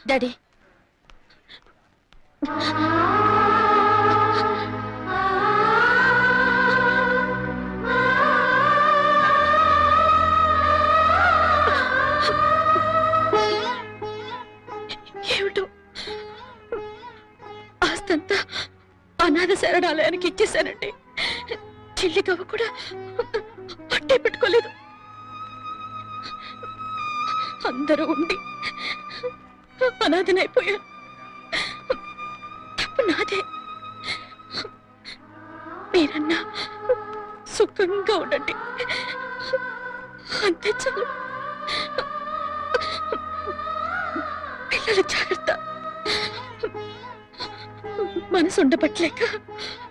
daddy ఏమిటో ఆస్తంతా అనాథ శరణాలయానికి ఇచ్చేశానండి చెల్లి కవ్వ కూడా అట్టే పెట్టుకోలేదు అందరూ ఉండి అనాథనైపోయాను తప్పు నాదే మీరన్నా సుఖంగా ఉండండి అంతే చాలు పిల్లల జాగ్రత్త మనసు ఉండబట్లేక